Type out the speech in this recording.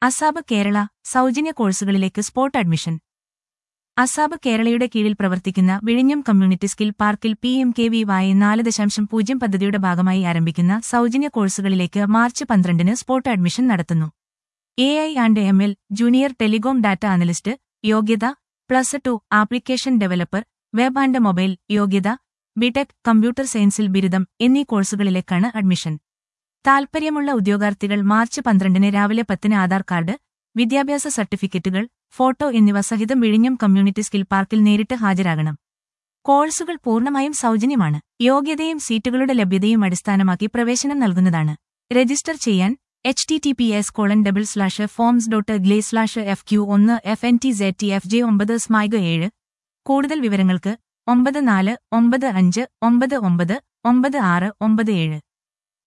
അസാബ് കേരള സൗജന്യ കോഴ്സുകളിലേക്ക് spot admission അസാബ് കേരളയുടെ കീഴിൽ പ്രവർത്തിക്കുന്ന വിഴിഞ്ഞം കമ്മ്യൂണിറ്റി സ്കിൽ പാർക്കിൽ P M K V Y നാല് ദശാംശം പൂജ്യം പദ്ധതിയുടെ ഭാഗമായി ആരംഭിക്കുന്ന സൗജന്യ കോഴ്സുകളിലേക്ക് മാർച്ച് പന്ത്രണ്ടിന് സ്പോട്ട് അഡ്മിഷൻ നടത്തുന്നു A I and M L junior telecom data analyst യോഗ്യത plus two application developer web and mobile യോഗ്യത ബിടെക് കമ്പ്യൂട്ടർ സയൻസിൽ ബിരുദം എന്നീ കോഴ്സുകളിലേക്കാണ് അഡ്മിഷൻ താൽപ്പര്യമുള്ള ഉദ്യോഗാർത്ഥികൾ മാർച്ച് പന്ത്രണ്ടിന് രാവിലെ പത്തിന് ആധാർ കാർഡ് വിദ്യാഭ്യാസ സർട്ടിഫിക്കറ്റുകൾ ഫോട്ടോ എന്നിവ സഹിതം വിഴിഞ്ഞം കമ്മ്യൂണിറ്റി സ്കിൽ പാർക്കിൽ നേരിട്ട് ഹാജരാകണം കോഴ്സുകൾ പൂർണ്ണമായും സൗജന്യമാണ് യോഗ്യതയും സീറ്റുകളുടെ ലഭ്യതയും അടിസ്ഥാനമാക്കി പ്രവേശനം നൽകുന്നതാണ് രജിസ്റ്റർ ചെയ്യാൻ H T T P S colon double slash forms dot gle slash F Q ഒന്ന് F N T Z T F J ഒമ്പത് സ്മൈഗ ഏഴ് കൂടുതൽ വിവരങ്ങൾക്ക് ഒമ്പത് നാല് ഒമ്പത് അഞ്ച് ഒമ്പത് ഒമ്പത് ഒമ്പത് ആറ് ഒമ്പത് ഏഴ്